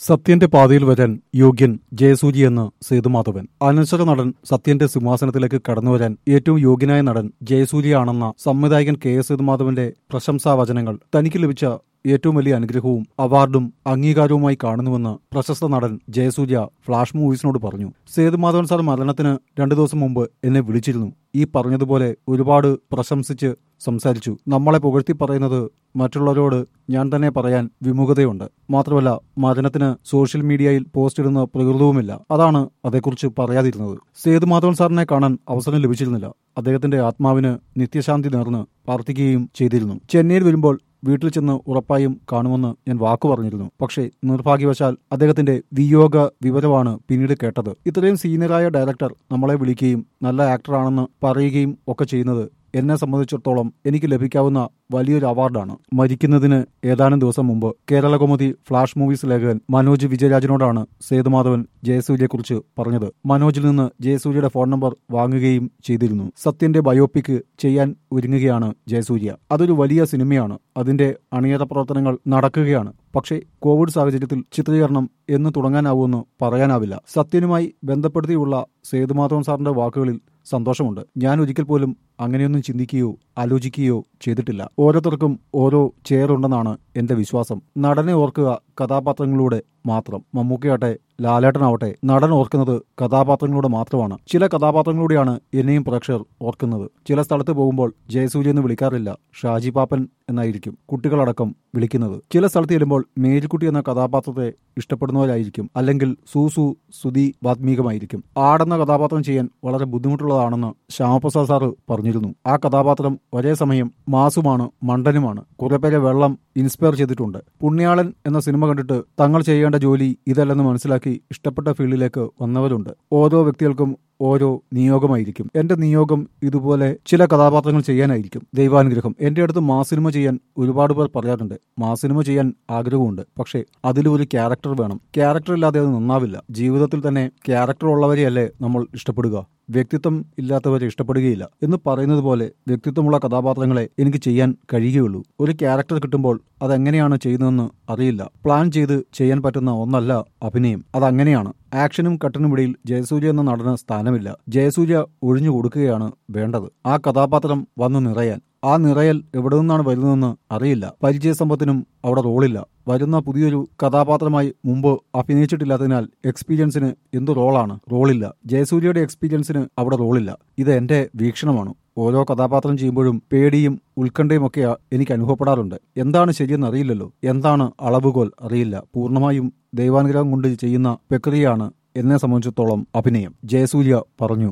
സത്യന്റെ പാതയിൽ വരാൻ യോഗ്യൻ ജയസൂര്യ എന്ന് സേതുമാധവൻ അനശ്വര നടൻ സത്യന്റെ സിംഹാസനത്തിലേക്ക് കടന്നുവരാൻ ഏറ്റവും യോഗ്യനായ നടൻ ജയസൂര്യ ആണെന്ന സംവിധായകൻ കെ എസ് സേതുമാധവന്റെ പ്രശംസാവചനങ്ങൾ തനിക്ക് ലഭിച്ച ഏറ്റവും വലിയ അനുഗ്രഹവും അവാർഡും അംഗീകാരവുമായി കാണുന്നുവെന്ന് പ്രശസ്ത നടൻ ജയസൂര്യ ഫ്ലാഷ് മൂവീസിനോട് പറഞ്ഞു സേതുമാധവൻ സാർ മരണത്തിന് രണ്ടു ദിവസം മുമ്പ് എന്നെ വിളിച്ചിരുന്നു ഈ പറഞ്ഞതുപോലെ ഒരുപാട് പ്രശംസിച്ച് സംസാരിച്ചു നമ്മളെ പുകഴ്ത്തി പറയുന്നത് മറ്റുള്ളവരോട് ഞാൻ തന്നെ പറയാൻ വിമുഖതയുണ്ട് മാത്രമല്ല മരണത്തിന് സോഷ്യൽ മീഡിയയിൽ പോസ്റ്റ് ഇടുന്ന പ്രകൃതവുമില്ല അതാണ് അതേക്കുറിച്ച് പറയാതിരുന്നത് സേതുമാധവൻ സാറിനെ കാണാൻ അവസരം ലഭിച്ചിരുന്നില്ല അദ്ദേഹത്തിന്റെ ആത്മാവിന് നിത്യശാന്തി നേർന്ന് പ്രാർത്ഥിക്കുകയും ചെയ്തിരുന്നു ചെന്നൈയിൽ വരുമ്പോൾ വീട്ടിൽ ചെന്ന് ഉറപ്പായും കാണുമെന്ന് ഞാൻ വാക്കു പറഞ്ഞിരുന്നു പക്ഷേ നിർഭാഗ്യവശാൽ അദ്ദേഹത്തിന്റെ വിയോഗ വിവരമാണ് പിന്നീട് കേട്ടത് ഇത്രയും സീനിയറായ ഡയറക്ടർ നമ്മളെ വിളിക്കുകയും നല്ല ആക്ടറാണെന്ന് പറയുകയും ഒക്കെ ചെയ്യുന്നത് എന്നെ സംബന്ധിച്ചിടത്തോളം എനിക്ക് ലഭിക്കാവുന്ന വലിയൊരു അവാർഡാണ് മരിക്കുന്നതിന് ഏതാനും ദിവസം മുമ്പ് കേരളകൗമുദി ഫ്ലാഷ് മൂവീസ് ലേഖകൻ മനോജ് വിജയരാജനോടാണ് സേതുമാധവൻ ജയസൂര്യയെക്കുറിച്ച് പറഞ്ഞത് മനോജിൽ നിന്ന് ജയസൂര്യയുടെ ഫോൺ നമ്പർ വാങ്ങുകയും ചെയ്തിരുന്നു സത്യന്റെ ബയോപിക് ചെയ്യാൻ ഒരുങ്ങുകയാണ് ജയസൂര്യ അതൊരു വലിയ സിനിമയാണ് അതിന്റെ അണിയറ പ്രവർത്തനങ്ങൾ നടക്കുകയാണ് പക്ഷേ കോവിഡ് സാഹചര്യത്തിൽ ചിത്രീകരണം എന്ന് തുടങ്ങാനാവുമെന്ന് പറയാനാവില്ല സത്യനുമായി ബന്ധപ്പെടുത്തിയുള്ള സേതുമാധവൻ സാറിന്റെ വാക്കുകളിൽ സന്തോഷമുണ്ട് ഞാൻ ഒരിക്കൽ പോലും അങ്ങനെയൊന്നും ചിന്തിക്കുകയോ ആലോചിക്കുകയോ ചെയ്തിട്ടില്ല ഓരോരുത്തർക്കും ഓരോ ചെയറുണ്ടെന്നാണ് എന്റെ വിശ്വാസം നടനെ ഓർക്കുക കഥാപാത്രങ്ങളിലൂടെ മാത്രം മമ്മൂക്കയാട്ടെ ലാലേട്ടനാവട്ടെ നടൻ ഓർക്കുന്നത് കഥാപാത്രങ്ങളിലൂടെ മാത്രമാണ് ചില കഥാപാത്രങ്ങളിലൂടെയാണ് എന്നെയും പ്രേക്ഷകർ ഓർക്കുന്നത് ചില സ്ഥലത്ത് പോകുമ്പോൾ ജയസൂര്യ എന്ന് വിളിക്കാറില്ല ഷാജി പാപ്പൻ എന്നായിരിക്കും കുട്ടികളടക്കം വിളിക്കുന്നത് ചില സ്ഥലത്ത് ചെല്ലുമ്പോൾ മേരിക്കുട്ടി എന്ന കഥാപാത്രത്തെ ഇഷ്ടപ്പെടുന്നവരായിരിക്കും അല്ലെങ്കിൽ സൂസു സുതി വാത്മീകമായിരിക്കും ആടെന്ന കഥാപാത്രം ചെയ്യാൻ വളരെ ബുദ്ധിമുട്ടുള്ളതാണെന്ന് ശ്യാമപ്രസാദ് സാറ് പറഞ്ഞിരുന്നു ആ കഥാപാത്രം ഒരേ സമയം മാസുമാണ് മണ്ടനുമാണ് കുറെ പേരെ വെള്ളം ഇൻസ്പയർ ചെയ്തിട്ടുണ്ട് പുണ്യാളൻ എന്ന സിനിമ കണ്ടിട്ട് തങ്ങൾ ചെയ്യേണ്ട ജോലി ഇതല്ലെന്ന് മനസ്സിലാക്കി ഇഷ്ടപ്പെട്ട ഫീൽഡിലേക്ക് വന്നവരുണ്ട് ഓരോ വ്യക്തികൾക്കും ഓരോ നിയോഗമായിരിക്കും എന്റെ നിയോഗം ഇതുപോലെ ചില കഥാപാത്രങ്ങൾ ചെയ്യാനായിരിക്കും ദൈവാനുഗ്രഹം എന്റെ അടുത്ത് മാ സിനിമ ചെയ്യാൻ ഒരുപാട് പേർ പറയാറുണ്ട് മാ സിനിമ ചെയ്യാൻ ആഗ്രഹമുണ്ട് പക്ഷേ അതിലും ഒരു ക്യാരക്ടർ വേണം ക്യാരക്ടർ ഇല്ലാതെ അത് നന്നാവില്ല ജീവിതത്തിൽ തന്നെ ക്യാരക്ടർ ഉള്ളവരെയല്ലേ നമ്മൾ ഇഷ്ടപ്പെടുക വ്യക്തിത്വം ഇല്ലാത്തവരെ ഇഷ്ടപ്പെടുകയില്ല എന്ന് പറയുന്നത് പോലെ വ്യക്തിത്വമുള്ള കഥാപാത്രങ്ങളെ എനിക്ക് ചെയ്യാൻ കഴിയുകയുള്ളൂ ഒരു ക്യാരക്ടർ കിട്ടുമ്പോൾ അതെങ്ങനെയാണ് ചെയ്യുന്നതെന്ന് അറിയില്ല പ്ലാൻ ചെയ്ത് ചെയ്യാൻ പറ്റുന്ന ഒന്നല്ല അഭിനയം അതങ്ങനെയാണ് ആക്ഷനും കട്ടിനും ഇടയിൽ ജയസൂര്യ എന്ന നടന് സ്ഥാനമില്ല ജയസൂര്യ ഒഴിഞ്ഞു കൊടുക്കുകയാണ് വേണ്ടത് ആ കഥാപാത്രം വന്നു നിറയാൻ ആ നിറയൽ എവിടെ നിന്നാണ് വരുന്നതെന്ന് അറിയില്ല പരിചയസമ്പത്തിനും അവിടെ റോളില്ല വരുന്ന പുതിയൊരു കഥാപാത്രമായി മുമ്പ് അഭിനയിച്ചിട്ടില്ലാത്തതിനാൽ എക്സ്പീരിയൻസിന് എന്ത് റോളാണ് റോളില്ല ജയസൂര്യയുടെ എക്സ്പീരിയൻസിന് അവിടെ റോളില്ല ഇത് എന്റെ വീക്ഷണമാണ് ഓരോ കഥാപാത്രം ചെയ്യുമ്പോഴും പേടിയും ഉത്കണ്ഠയും ഒക്കെ എനിക്ക് അനുഭവപ്പെടാറുണ്ട് എന്താണ് ശരിയെന്ന് അറിയില്ലല്ലോ എന്താണ് അളവുകോൽ അറിയില്ല പൂർണ്ണമായും ദൈവാനുഗ്രഹം കൊണ്ട് ചെയ്യുന്ന പ്രക്രിയയാണ് എന്നെ സംബന്ധിച്ചിടത്തോളം അഭിനയം ജയസൂര്യ പറഞ്ഞു